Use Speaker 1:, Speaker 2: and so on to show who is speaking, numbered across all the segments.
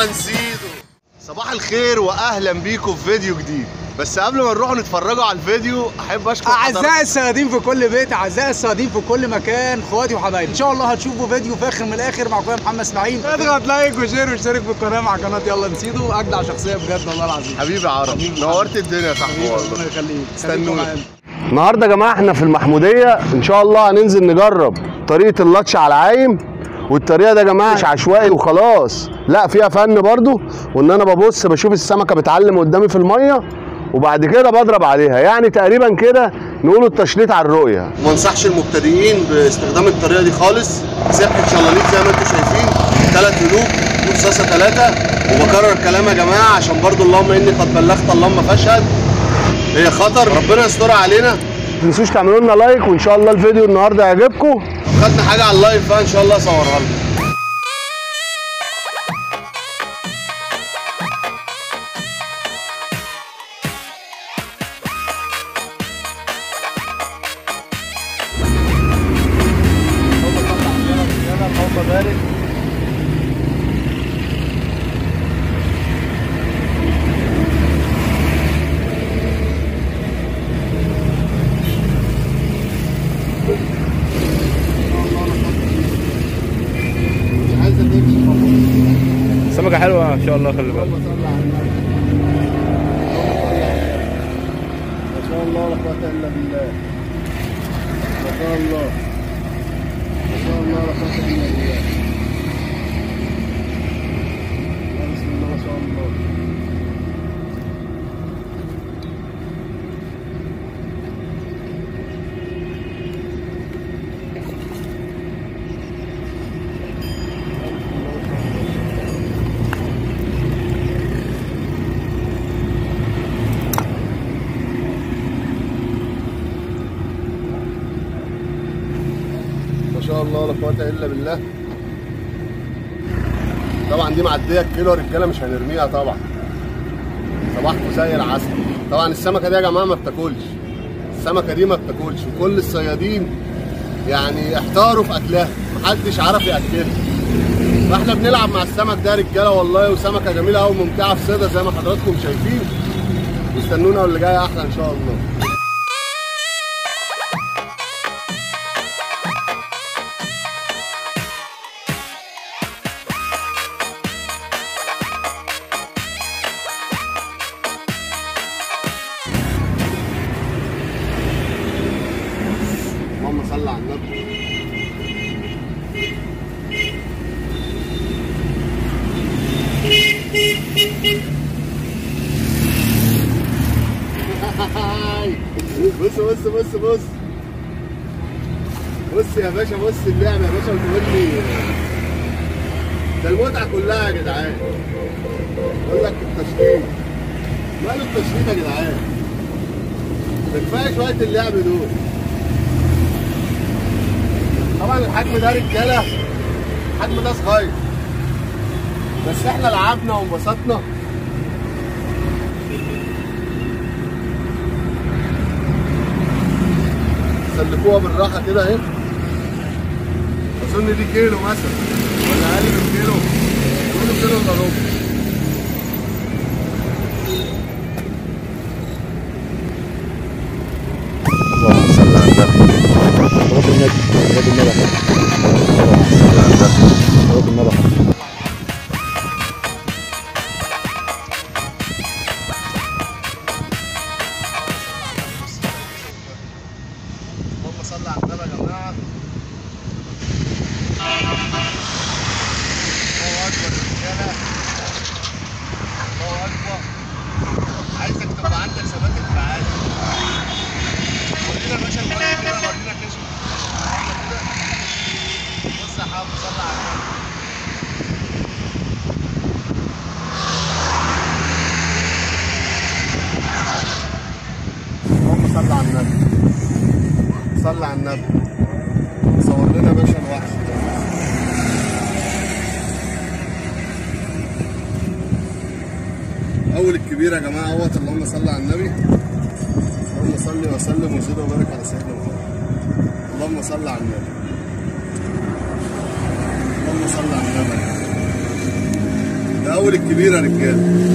Speaker 1: نسيته صباح الخير واهلا بيكم في فيديو جديد بس قبل ما نروح نتفرجوا على الفيديو احب اشكر
Speaker 2: اعزائي الصيادين في كل بيت اعزائي الصيادين في كل مكان اخواتي وحبايبي ان شاء الله هتشوفوا فيديو فاخر من الاخر مع اخويا محمد اسماعيل اضغط لايك وشير واشترك في القناه مع قناه يلا نسيدو اجدع شخصيه بجد والله العظيم
Speaker 1: حبيبي عرب نورت الدنيا يا صاحبي
Speaker 2: ربنا
Speaker 1: والله
Speaker 2: يخليك
Speaker 1: استنونا.
Speaker 3: النهارده يا جماعه احنا في المحموديه ان شاء الله هننزل نجرب طريقه اللطش على العايم والطريقه ده يا جماعه مش عشوائي وخلاص لا فيها فن برضو وان انا ببص بشوف السمكه بتعلم قدامي في الميه وبعد كده بضرب عليها يعني تقريبا كده نقول التشليط على الرؤيه
Speaker 1: ما انصحش المبتدئين باستخدام الطريقه دي خالص سبحه شلاليت زي ما انتم شايفين ثلاث قلوب ورصاصه ثلاثه وبكرر كلام يا جماعه عشان برضو اللهم اني قد بلغت اللهم فاشهد هي خطر ربنا يسترها علينا
Speaker 3: ما تنسوش تعملوا لنا لايك وان شاء الله الفيديو النهارده يعجبكم
Speaker 1: خدنا حاجه على اللايف بقى ان شاء الله اصورها لكم
Speaker 4: سمكة حلوة ان شاء الله خلي بالك
Speaker 1: ما شاء الله لا قوة الا بالله ما شاء الله ما شاء الله لا قوة الا بالله بسم الله ما شاء الله ما شاء الله لا قوة الا بالله طبعا دي معديه الكيلو يا رجاله مش هنرميها طبعا صباحكم زي العسل طبعا السمكه دي يا جماعه ما بتاكلش السمكه دي ما بتاكلش وكل الصيادين يعني احتاروا في اكلها محدش عرف ياكلها فاحنا بنلعب مع السمك ده يا رجاله والله وسمكه جميله قوي ممتعه في صيدها زي ما حضراتكم شايفين واستنونا واللي جاي احلى ان شاء الله اللهم صل على النبي بص بص بص بص بص يا باشا بص اللعب يا باشا وتقول لي ده المتعه كلها يا جدعان بقول لك التشكيل ماله التشكيل يا جدعان ده كفايه شويه اللعب دول طبعا الحجم ده رجاله الحجم ده صغير بس احنا لعبنا وانبسطنا سلكوها بالراحه كده اهي اظن دي كيلو مثلا ولا اقل من كيلو كيلو كيلو الا ربع اللهم صل على النبي يا جماعه الله اكبر يا رجاله الله اكبر عايزك تبقى عندك ثبات انفعالي ورينا يا باشا الميه كده ورينا كشف بص يا حبيبي صل على النبي اللهم صل على النبي صل على النبي صور لنا يا باشا الوحش ده اول الكبير يا جماعه اهوت اللهم صل على النبي اللهم صل وسلم وزد وبارك على سيدنا محمد اللهم صل على النبي اللهم صل على النبي ده اول الكبيره يا رجاله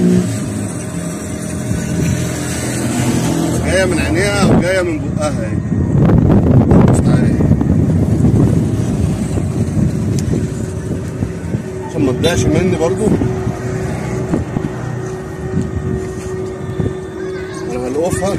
Speaker 1: جايه من عينيها وجايه من بقها اهي تعالى. عشان ما تضيعش مني برضو انا هلقفها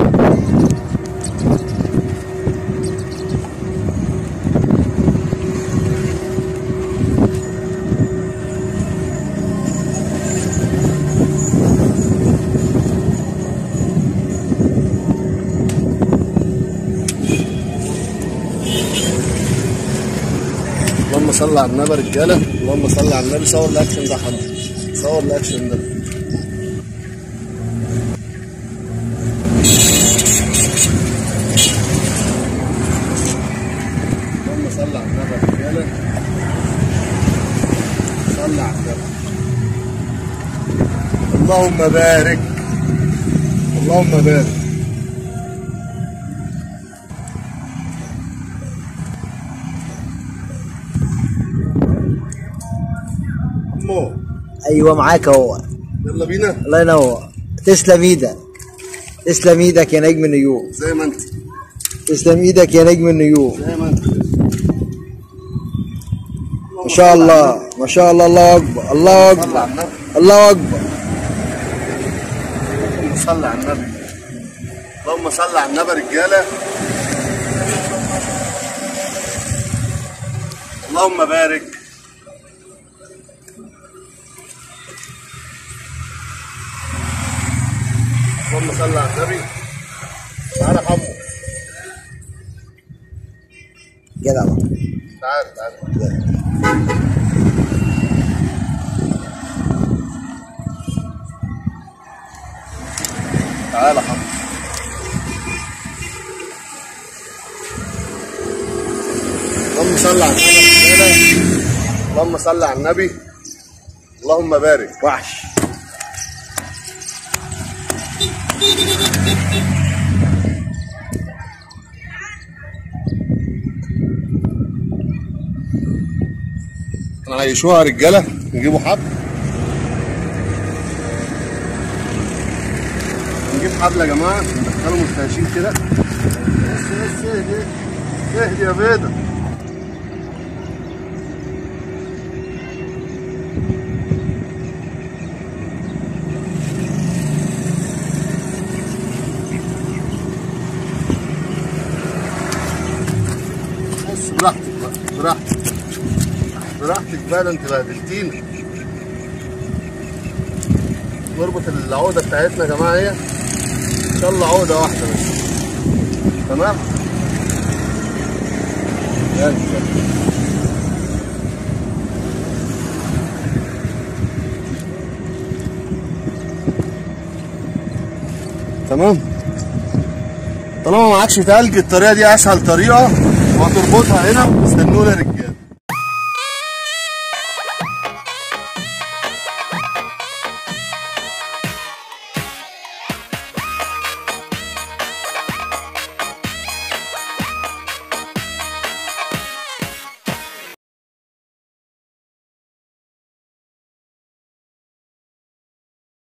Speaker 1: اللهم صل على النبي يا رجاله اللهم صل على النبي صور الاكشن ده حضرتك صور الاكشن ده اللهم صل على النبي يا رجاله صل على النبي اللهم بارك اللهم بارك امو
Speaker 5: ايوه معاك اهو
Speaker 1: يلا بينا
Speaker 5: الله ينور تسلم ايدك تسلم ايدك يا نجم النيوم
Speaker 1: زي ما انت
Speaker 5: تسلم ايدك يا نجم النيوم
Speaker 1: زي ما انت
Speaker 5: ما شاء الله ما شاء الله الله اكبر الله
Speaker 1: صل
Speaker 5: اكبر
Speaker 1: على النبي
Speaker 5: الله اكبر
Speaker 1: اللهم صل على النبي اللهم صل على النبي يا رجاله اللهم بارك اللهم صل على النبي تعالى حمو
Speaker 5: جدع بقى.
Speaker 1: تعالى تعالى تعالى حمو اللهم صل على النبي اللهم صل على النبي اللهم بارك
Speaker 5: وحش
Speaker 1: نعيشوها رجاله نجيبوا حبل نجيب حبل يا جماعه ندخله مستهشين كده بس بس اهدي اهدي يا بيضه بص براحتك بقى براحتك براحتك بقى ده انت بهدلتيني نربط العقده بتاعتنا يا جماعه ايه ان شاء الله عقده واحده بس تمام يلا تمام طالما معكش تلج الطريقه دي اسهل طريقه وهتربطها هنا واستنونا يا رجاله